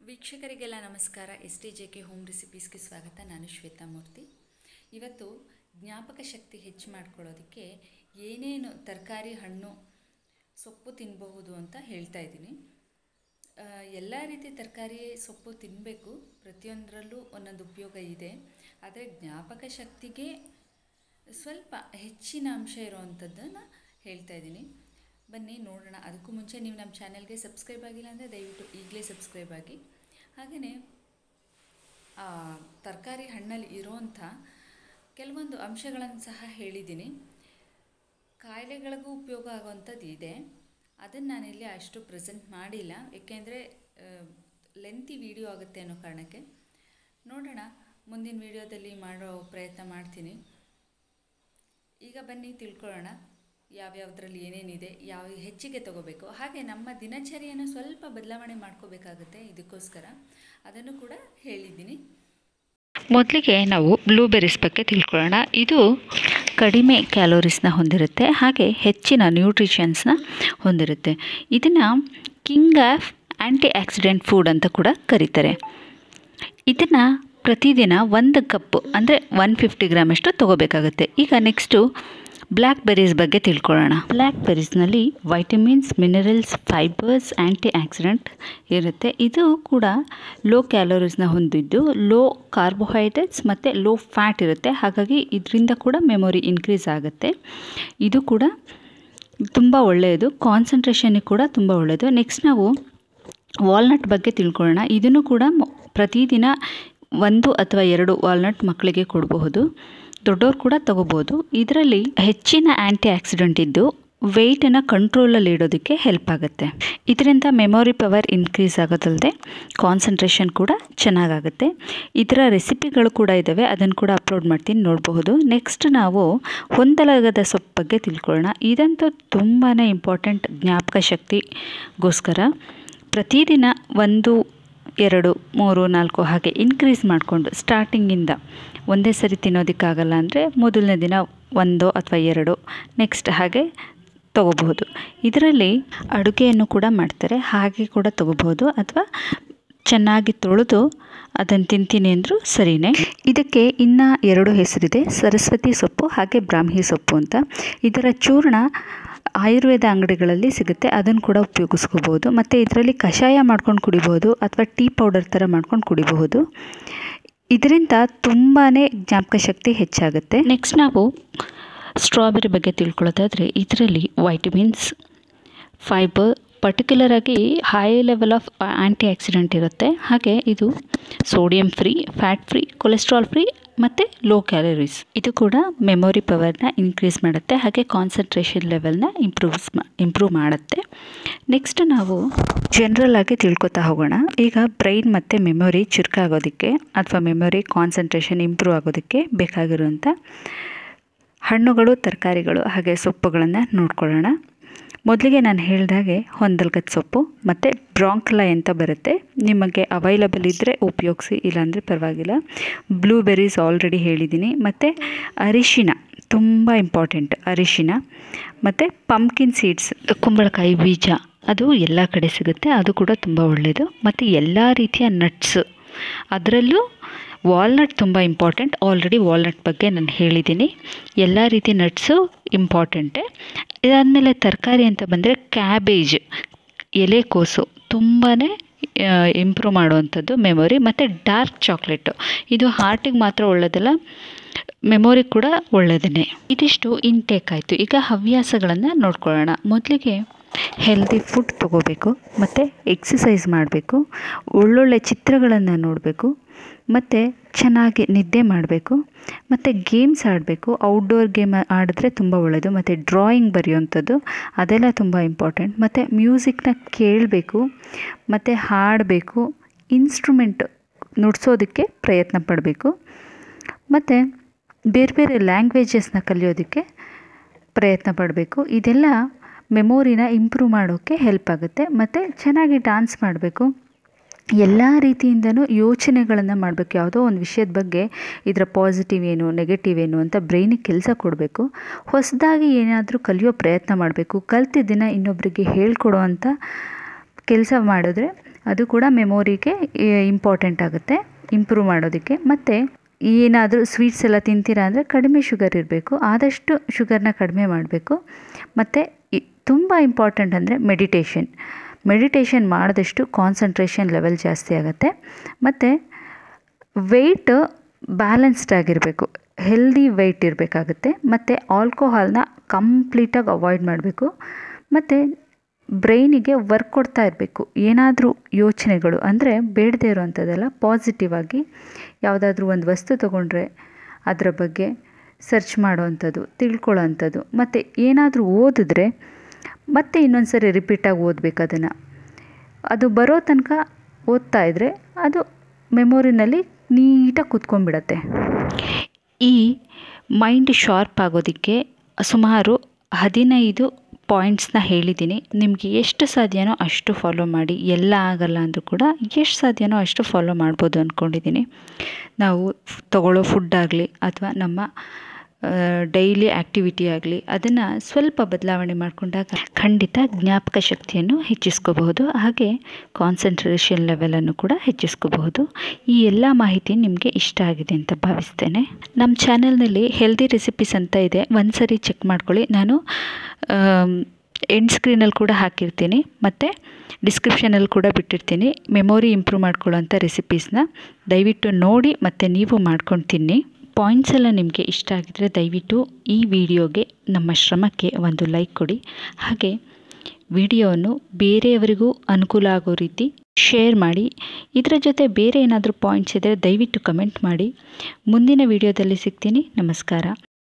ವೀಕ್ಷಕರಿಗೆಲ್ಲ ನಮಸ್ಕಾರ S T J K home ರೆಸಿಪೀಸ್ಗೆ ಸ್ವಾಗತ ನಾನು ಶ್ವೇತಾ ಮೂರ್ತಿ ಇವತ್ತು ಜ್ಞಾಪಕ ಶಕ್ತಿ ಹೆಚ್ಚು ಮಾಡ್ಕೊಳ್ಳೋದಕ್ಕೆ ಏನೇನು ತರಕಾರಿ ಹಣ್ಣು ಸೊಪ್ಪು ತಿನ್ನಬಹುದು ಅಂತ ಹೇಳ್ತಾ ಇದ್ದೀನಿ ಎಲ್ಲ ರೀತಿ ತರಕಾರಿ ಸೊಪ್ಪು ತಿನ್ನಬೇಕು ಪ್ರತಿಯೊಂದರಲ್ಲೂ ಒಂದೊಂದು ಉಪಯೋಗ ಇದೆ ಆದರೆ ಜ್ಞಾಪಕ ಶಕ್ತಿಗೆ ಸ್ವಲ್ಪ ಹೆಚ್ಚಿನ ಅಂಶ ಇರುವಂಥದ್ದನ್ನು ಹೇಳ್ತಾ ಇದ್ದೀನಿ ಬನ್ನಿ ನೋಡೋಣ ಅದಕ್ಕೂ ಮುಂಚೆ ನೀವು ನಮ್ಮ ಚಾನೆಲ್ಗೆ ಸಬ್ಸ್ಕ್ರೈಬ್ ಆಗಿಲ್ಲ ಅಂದರೆ ದಯವಿಟ್ಟು ಈಗಲೇ ಸಬ್ಸ್ಕ್ರೈಬ್ ಆಗಿ ಹಾಗೆಯೇ ತರಕಾರಿ ಹಣ್ಣಲ್ಲಿ ಇರೋವಂಥ ಕೆಲವೊಂದು ಅಂಶಗಳನ್ನು ಸಹ ಹೇಳಿದ್ದೀನಿ ಕಾಯಿಲೆಗಳಿಗೂ ಉಪಯೋಗ ಆಗುವಂಥದ್ದು ಇದೆ ಅದನ್ನು ನಾನಿಲ್ಲಿ ಅಷ್ಟು ಪ್ರೆಸೆಂಟ್ ಮಾಡಿಲ್ಲ ಏಕೆಂದರೆ ಲೆಂತಿ ವಿಡಿಯೋ ಆಗುತ್ತೆ ಅನ್ನೋ ಕಾರಣಕ್ಕೆ ನೋಡೋಣ ಮುಂದಿನ ವಿಡಿಯೋದಲ್ಲಿ ಮಾಡೋ ಪ್ರಯತ್ನ ಮಾಡ್ತೀನಿ ಈಗ ಬನ್ನಿ ತಿಳ್ಕೊಳ್ಳೋಣ ಯಾವ್ಯಾವುದ್ರಲ್ಲಿ ಏನೇನಿದೆ ಯಾವ ಹೆಚ್ಚಿಗೆ ತಗೋಬೇಕು ಹಾಗೆ ನಮ್ಮ ದಿನಚರಿಯನ್ನು ಸ್ವಲ್ಪ ಬದಲಾವಣೆ ಮಾಡ್ಕೋಬೇಕಾಗುತ್ತೆ ಇದಕ್ಕೋಸ್ಕರ ಅದನ್ನು ಕೂಡ ಹೇಳಿದ್ದೀನಿ ಮೊದಲಿಗೆ ನಾವು ಬ್ಲೂಬೆರೀಸ್ ಬಗ್ಗೆ ತಿಳ್ಕೊಳ್ಳೋಣ ಇದು ಕಡಿಮೆ ಕ್ಯಾಲೋರೀಸ್ನ ಹೊಂದಿರುತ್ತೆ ಹಾಗೆ ಹೆಚ್ಚಿನ ನ್ಯೂಟ್ರಿಷನ್ಸ್ನ ಹೊಂದಿರುತ್ತೆ ಇದನ್ನು king of antioxidant food ಅಂತ ಕೂಡ ಕರೀತಾರೆ ಇದನ್ನು ಪ್ರತಿದಿನ ಒಂದು ಕಪ್ಪು ಅಂದರೆ ಒನ್ ಫಿಫ್ಟಿ ಗ್ರಾಮಷ್ಟು ತೊಗೋಬೇಕಾಗುತ್ತೆ ಈಗ ನೆಕ್ಸ್ಟು ಬ್ಲ್ಯಾಕ್ ಬೆರೀಸ್ ಬಗ್ಗೆ ತಿಳ್ಕೊಳ್ಳೋಣ ಬ್ಲ್ಯಾಕ್ ಬೆರೀಸ್ನಲ್ಲಿ vitamins minerals fibres antioxidant ಇರುತ್ತೆ ಇದು ಕೂಡ ಲೋ ಕ್ಯಾಲೋರೀಸ್ನ ಹೊಂದಿದ್ದು ಲೋ ಕಾರ್ಬೋಹೈಡ್ರೇಟ್ಸ್ ಮತ್ತು ಲೋ ಫ್ಯಾಟ್ ಇರುತ್ತೆ ಹಾಗಾಗಿ ಇದರಿಂದ ಕೂಡ ಮೆಮೊರಿ ಇನ್ಕ್ರೀಸ್ ಆಗುತ್ತೆ ಇದು ಕೂಡ ತುಂಬ ಒಳ್ಳೆಯದು ಕಾನ್ಸಂಟ್ರೇಷನ್ಗೆ ಕೂಡ ತುಂಬ ಒಳ್ಳೆಯದು ನೆಕ್ಸ್ಟ್ ನಾವು ವಾಲ್ನಟ್ ಬಗ್ಗೆ ತಿಳ್ಕೊಳ್ಳೋಣ ಇದನ್ನು ಕೂಡ ಪ್ರತಿದಿನ ಒಂದು ಅಥವಾ ಎರಡು ವಾಲ್ನಟ್ ಮಕ್ಕಳಿಗೆ ಕೊಡಬಹುದು ದೊಡ್ಡವ್ರು ಕೂಡ ತಗೋಬೋದು ಇದರಲ್ಲಿ ಹೆಚ್ಚಿನ ಆ್ಯಂಟಿ ಆಕ್ಸಿಡೆಂಟ್ ಇದ್ದು ವೆಯ್ಟನ್ನು ಕಂಟ್ರೋಲಲ್ಲಿ ಇಡೋದಕ್ಕೆ ಹೆಲ್ಪ್ ಆಗುತ್ತೆ ಇದರಿಂದ ಮೆಮೊರಿ ಪವರ್ ಇನ್ಕ್ರೀಸ್ ಆಗೋದಲ್ಲದೆ ಕಾನ್ಸಂಟ್ರೇಷನ್ ಕೂಡ ಚೆನ್ನಾಗಾಗುತ್ತೆ ಇದರ ರೆಸಿಪಿಗಳು ಕೂಡ ಇದ್ದಾವೆ ಅದನ್ನು ಕೂಡ ಅಪ್ಲೋಡ್ ಮಾಡ್ತೀನಿ ನೋಡಬಹುದು ನೆಕ್ಸ್ಟ್ ನಾವು ಹೊಂದಲಾಗದ ಸೊಪ್ಪು ಬಗ್ಗೆ ತಿಳ್ಕೊಳ್ಳೋಣ ಇದಂತೂ ತುಂಬಾ ಇಂಪಾರ್ಟೆಂಟ್ ಜ್ಞಾಪಕ ಶಕ್ತಿಗೋಸ್ಕರ ಪ್ರತಿದಿನ ಒಂದು ಎರಡು ಮೂರು ನಾಲ್ಕು ಹಾಗೆ ಇನ್ಕ್ರೀಸ್ ಮಾಡಿಕೊಂಡು ಸ್ಟಾರ್ಟಿಂಗಿಂದ ಒಂದೇ ಸರಿ ತಿನ್ನೋದಕ್ಕಾಗಲ್ಲ ಅಂದರೆ ಮೊದಲನೇ ದಿನ ಒಂದು ಅಥವಾ ಎರಡು ನೆಕ್ಸ್ಟ್ ಹಾಗೆ ತಗೋಬಹುದು ಇದರಲ್ಲಿ ಅಡುಗೆಯನ್ನು ಕೂಡ ಮಾಡ್ತಾರೆ ಹಾಗೆ ಕೂಡ ತಗೋಬಹುದು ಅಥವಾ ಚೆನ್ನಾಗಿ ತೊಳೆದು ಅದನ್ನು ತಿಂತೀನಿ ಅಂದರೂ ಸರಿಯೇ ಇದಕ್ಕೆ ಇನ್ನು ಎರಡು ಹೆಸರಿದೆ ಸರಸ್ವತಿ ಸೊಪ್ಪು ಹಾಗೆ ಬ್ರಾಹ್ಮಿ ಸೊಪ್ಪು ಅಂತ ಇದರ ಚೂರ್ಣ ಆಯುರ್ವೇದ ಅಂಗಡಿಗಳಲ್ಲಿ ಸಿಗುತ್ತೆ ಅದನ್ನು ಕೂಡ ಉಪಯೋಗಿಸ್ಕೋಬೋದು ಮತ್ತು ಇದರಲ್ಲಿ ಕಷಾಯ ಮಾಡ್ಕೊಂಡು ಕುಡಿಬೋದು ಅಥವಾ ಟೀ ಪೌಡರ್ ಥರ ಮಾಡ್ಕೊಂಡು ಕುಡಿಬಹುದು ಇದರಿಂದ ತುಂಬಾ ಜ್ಞಾಪಕ ಶಕ್ತಿ ಹೆಚ್ಚಾಗುತ್ತೆ ನೆಕ್ಸ್ಟ್ ನಾವು ಸ್ಟ್ರಾಬೆರಿ ಬಗ್ಗೆ ತಿಳ್ಕೊಳ್ಳೋದಾದರೆ ಇದರಲ್ಲಿ ವೈಟಮಿನ್ಸ್ ಫೈಬರ್ ಪರ್ಟಿಕ್ಯುಲರ್ ಆಗಿ high level of antioxidant ಇರುತ್ತೆ ಹಾಗೆ ಇದು sodium free fat free cholesterol free ಮತ್ತು ಲೋ ಕ್ಯಾಲರೀಸ್ ಇದು ಕೂಡ ಮೆಮೊರಿ ಪವರ್ನ ಇನ್ಕ್ರೀಸ್ ಮಾಡುತ್ತೆ ಹಾಗೆ ಕಾನ್ಸಂಟ್ರೇಷನ್ ಲೆವೆಲ್ನ ಇಂಪ್ರೂವ್ಸ್ ಇಂಪ್ರೂವ್ ಮಾಡುತ್ತೆ ನೆಕ್ಸ್ಟ್ ನಾವು ಜನರಲ್ ಆಗಿ ತಿಳ್ಕೊತಾ ಹೋಗೋಣ ಈಗ ಬ್ರೈನ್ ಮತ್ತು ಮೆಮೊರಿ ಚುರುಕಾಗೋದಕ್ಕೆ ಅಥವಾ ಮೆಮೊರಿ ಕಾನ್ಸಂಟ್ರೇಷನ್ ಇಂಪ್ರೂವ್ ಆಗೋದಕ್ಕೆ ಬೇಕಾಗಿರುವಂಥ ಹಣ್ಣುಗಳು ತರಕಾರಿಗಳು ಹಾಗೆ ಸೊಪ್ಪುಗಳನ್ನು ನೋಡ್ಕೊಳ್ಳೋಣ ಮೊದಲಿಗೆ ನಾನು ಹೇಳಿದಾಗೆ ಹೊಂದಲ್ಗದ ಸೊಪ್ಪು ಮತ್ತು ಬ್ರಾಂಕ್ಲೈ ಅಂತ ಬರುತ್ತೆ ನಿಮಗೆ ಅವೈಲಬಲ್ ಇದ್ದರೆ ಉಪಯೋಗಿಸಿ ಇಲ್ಲಾಂದರೆ ಪರವಾಗಿಲ್ಲ ಬ್ಲೂಬೆರೀಸ್ ಆಲ್ರೆಡಿ ಹೇಳಿದ್ದೀನಿ ಮತ್ತು ಅರಿಶಿನ ತುಂಬ ಇಂಪಾರ್ಟೆಂಟ್ ಅರಿಶಿನ ಮತ್ತು ಪಂಪ್ಕಿನ್ ಸೀಡ್ಸ್ ಕುಂಬಳಕಾಯಿ ಬೀಜ ಅದು ಎಲ್ಲ ಕಡೆ ಸಿಗುತ್ತೆ ಅದು ಕೂಡ ತುಂಬ ಒಳ್ಳೆಯದು ಮತ್ತು ಎಲ್ಲ ರೀತಿಯ ನಟ್ಸ್ ಅದರಲ್ಲೂ ವಾಲ್ನಟ್ ತುಂಬ ಇಂಪಾರ್ಟೆಂಟ್ ಆಲ್ರೆಡಿ ವಾಲ್ನಟ್ ಬಗ್ಗೆ ನಾನು ಹೇಳಿದ್ದೀನಿ ಎಲ್ಲ ರೀತಿ ನಟ್ಸು ಇಂಪಾರ್ಟೆಂಟೆ ಇದಾದಮೇಲೆ ತರಕಾರಿ ಅಂತ ಬಂದರೆ ಕ್ಯಾಬೇಜ್ ಎಲೆಕೋಸು ತುಂಬಾ ಇಂಪ್ರೂವ್ ಮಾಡುವಂಥದ್ದು ಮೆಮೊರಿ ಮತ್ತು ಡಾರ್ಕ್ ಚಾಕ್ಲೇಟು ಇದು ಹಾರ್ಟಿಗೆ ಮಾತ್ರ ಒಳ್ಳೆಯದಲ್ಲ ಮೆಮೊರಿ ಕೂಡ ಒಳ್ಳೆಯದೇ ಇದಿಷ್ಟು ಇಂಟೇಕ್ ಆಯಿತು ಈಗ ಹವ್ಯಾಸಗಳನ್ನು ನೋಡ್ಕೊಳ್ಳೋಣ ಮೊದಲಿಗೆ ಹೆಲ್ದಿ ಫುಡ್ ತೊಗೋಬೇಕು ಮತ್ತು ಎಕ್ಸಸೈಸ್ ಮಾಡಬೇಕು ಒಳ್ಳೊಳ್ಳೆ ಚಿತ್ರಗಳನ್ನು ನೋಡಬೇಕು ಮತ್ತು ಚೆನ್ನಾಗಿ ನಿದ್ದೆ ಮಾಡಬೇಕು ಮತ್ತು ಗೇಮ್ಸ್ ಆಡಬೇಕು ಔಟ್ಡೋರ್ ಗೇಮ್ ಆಡಿದ್ರೆ ತುಂಬ ಒಳ್ಳೆಯದು ಮತ್ತು ಡ್ರಾಯಿಂಗ್ ಬರೆಯುವಂಥದ್ದು ಅದೆಲ್ಲ ತುಂಬ ಇಂಪಾರ್ಟೆಂಟ್ ಮತ್ತು ಮ್ಯೂಸಿಕ್ನ ಕೇಳಬೇಕು ಮತ್ತು ಹಾಡಬೇಕು ಇನ್ಸ್ಟ್ರುಮೆಂಟ್ ನುಡ್ಸೋದಕ್ಕೆ ಪ್ರಯತ್ನ ಪಡಬೇಕು ಮತ್ತು ಬೇರೆ ಬೇರೆ ಲ್ಯಾಂಗ್ವೇಜಸ್ನ ಕಲಿಯೋದಕ್ಕೆ ಪ್ರಯತ್ನ ಪಡಬೇಕು ಇದೆಲ್ಲ ಮೆಮೊರಿನ ಇಂಪ್ರೂವ್ ಮಾಡೋಕ್ಕೆ ಹೆಲ್ಪ್ ಆಗುತ್ತೆ ಮತ್ತು ಚೆನ್ನಾಗಿ ಡ್ಯಾನ್ಸ್ ಮಾಡಬೇಕು ಎಲ್ಲ ರೀತಿಯಿಂದನೂ ಯೋಚನೆಗಳನ್ನು ಮಾಡಬೇಕು ಯಾವುದೋ ಒಂದು ವಿಷಯದ ಬಗ್ಗೆ ಇದರ ಪಾಸಿಟಿವ್ ಏನು ನೆಗೆಟಿವ್ ಏನು ಅಂತ ಬ್ರೈನಿಗೆ ಕೆಲಸ ಕೊಡಬೇಕು ಹೊಸದಾಗಿ ಏನಾದರೂ ಕಲಿಯೋ ಪ್ರಯತ್ನ ಮಾಡಬೇಕು ಕಲ್ತಿದ್ದನ್ನು ಇನ್ನೊಬ್ಬರಿಗೆ ಹೇಳ್ಕೊಡೋ ಅಂಥ ಕೆಲಸ ಮಾಡಿದ್ರೆ ಅದು ಕೂಡ ಮೆಮೊರಿಗೆ ಇಂಪಾರ್ಟೆಂಟ್ ಆಗುತ್ತೆ ಇಂಪ್ರೂವ್ ಮಾಡೋದಕ್ಕೆ ಮತ್ತು ಏನಾದರೂ ಸ್ವೀಟ್ಸ್ ಎಲ್ಲ ತಿಂತೀರಾ ಅಂದರೆ ಕಡಿಮೆ ಶುಗರ್ ಇರಬೇಕು ಆದಷ್ಟು ಶುಗರ್ನ ಕಡಿಮೆ ಮಾಡಬೇಕು ಮತ್ತು ತುಂಬ ಇಂಪಾರ್ಟೆಂಟ್ ಅಂದರೆ ಮೆಡಿಟೇಷನ್ ಮೆಡಿಟೇಷನ್ ಮಾಡಿದಷ್ಟು ಕಾನ್ಸಂಟ್ರೇಷನ್ ಲೆವೆಲ್ ಜಾಸ್ತಿ ಆಗುತ್ತೆ ಮತ್ತು ವೆಯ್ಟ್ ಬ್ಯಾಲೆನ್ಸ್ಡ್ ಆಗಿರಬೇಕು ಹೆಲ್ದಿ ವೆಯ್ಟ್ ಇರಬೇಕಾಗುತ್ತೆ ಮತ್ತು ಆಲ್ಕೋಹಾಲ್ನ ಕಂಪ್ಲೀಟಾಗಿ ಅವಾಯ್ಡ್ ಮಾಡಬೇಕು ಮತ್ತು ಬ್ರೈನಿಗೆ ವರ್ಕ್ ಕೊಡ್ತಾ ಇರಬೇಕು ಏನಾದರೂ ಯೋಚನೆಗಳು ಅಂದರೆ ಬೇಡದೇ ಇರೋವಂಥದ್ದೆಲ್ಲ ಪಾಸಿಟಿವ್ ಆಗಿ ಯಾವುದಾದ್ರೂ ಒಂದು ವಸ್ತು ತೊಗೊಂಡ್ರೆ ಅದರ ಬಗ್ಗೆ ಸರ್ಚ್ ಮಾಡೋವಂಥದ್ದು ತಿಳ್ಕೊಳ್ಳೋ ಅಂಥದ್ದು ಮತ್ತು ಏನಾದರೂ ಓದಿದ್ರೆ ಮತ್ತೆ ಇನ್ನೊಂದು ಸರಿ ರಿಪೀಟಾಗಿ ಓದಬೇಕು ಅದನ್ನು ಅದು ಬರೋ ತನಕ ಓದ್ತಾ ಇದ್ದರೆ ಅದು ಮೆಮೊರಿನಲ್ಲಿ ನೀಟಾಗಿ ಕೂತ್ಕೊಂಡ್ಬಿಡತ್ತೆ ಈ ಮೈಂಡ್ ಶಾರ್ಪ್ ಆಗೋದಕ್ಕೆ ಸುಮಾರು ಹದಿನೈದು ಪಾಯಿಂಟ್ಸ್ನ ಹೇಳಿದ್ದೀನಿ ನಿಮಗೆ ಎಷ್ಟು ಸಾಧ್ಯನೋ ಅಷ್ಟು ಫಾಲೋ ಮಾಡಿ ಎಲ್ಲ ಆಗಲ್ಲ ಅಂದರೂ ಕೂಡ ಎಷ್ಟು ಸಾಧ್ಯನೋ ಅಷ್ಟು ಫಾಲೋ ಮಾಡ್ಬೋದು ಅಂದ್ಕೊಂಡಿದ್ದೀನಿ ನಾವು ತಗೊಳ್ಳೋ ಫುಡ್ ಆಗಲಿ ಅಥವಾ ನಮ್ಮ ಡೈಲಿ ಆ್ಯಕ್ಟಿವಿಟಿ ಆಗಲಿ ಅದನ್ನು ಸ್ವಲ್ಪ ಬದಲಾವಣೆ ಮಾಡಿಕೊಂಡಾಗ ಖಂಡಿತ ಜ್ಞಾಪಕ ಶಕ್ತಿಯನ್ನು ಹೆಚ್ಚಿಸ್ಕೋಬಹುದು ಹಾಗೆ ಕಾನ್ಸಂಟ್ರೇಷನ್ ಲೆವೆಲನ್ನು ಕೂಡ ಹೆಚ್ಚಿಸ್ಕೋಬಹುದು ಈ ಎಲ್ಲ ಮಾಹಿತಿ ನಿಮಗೆ ಇಷ್ಟ ಆಗಿದೆ ಅಂತ ಭಾವಿಸ್ತೇನೆ ನಮ್ಮ ಚಾನಲ್ನಲ್ಲಿ ಹೆಲ್ದಿ ರೆಸಿಪೀಸ್ ಅಂತ ಇದೆ ಒಂದು ಸರಿ ಚೆಕ್ ಮಾಡ್ಕೊಳ್ಳಿ ನಾನು ಎಂಡ್ ಸ್ಕ್ರೀನಲ್ಲಿ ಕೂಡ ಹಾಕಿರ್ತೀನಿ ಮತ್ತು ಡಿಸ್ಕ್ರಿಪ್ಷನಲ್ಲಿ ಕೂಡ ಬಿಟ್ಟಿರ್ತೀನಿ ಮೆಮೊರಿ ಇಂಪ್ರೂವ್ ಮಾಡ್ಕೊಳ್ಳೋಂಥ ರೆಸಿಪೀಸ್ನ ದಯವಿಟ್ಟು ನೋಡಿ ಮತ್ತು ನೀವು ಮಾಡ್ಕೊಂಡು ತಿನ್ನಿ ಪಾಯಿಂಟ್ಸ್ ಎಲ್ಲ ನಿಮಗೆ ಇಷ್ಟ ಆಗಿದರೆ ದಯವಿಟ್ಟು ಈ ವಿಡಿಯೋಗೆ ನಮ್ಮ ಶ್ರಮಕ್ಕೆ ಒಂದು ಲೈಕ್ ಕೊಡಿ ಹಾಗೆ ವಿಡಿಯೋವನ್ನು ಬೇರೆಯವರಿಗೂ ಅನುಕೂಲ ಆಗೋ ರೀತಿ ಶೇರ್ ಮಾಡಿ ಇದರ ಜೊತೆ ಬೇರೆ ಏನಾದರೂ ಪಾಯಿಂಟ್ಸ್ ಇದ್ದರೆ ದಯವಿಟ್ಟು ಕಮೆಂಟ್ ಮಾಡಿ ಮುಂದಿನ ವಿಡಿಯೋದಲ್ಲಿ ಸಿಗ್ತೀನಿ ನಮಸ್ಕಾರ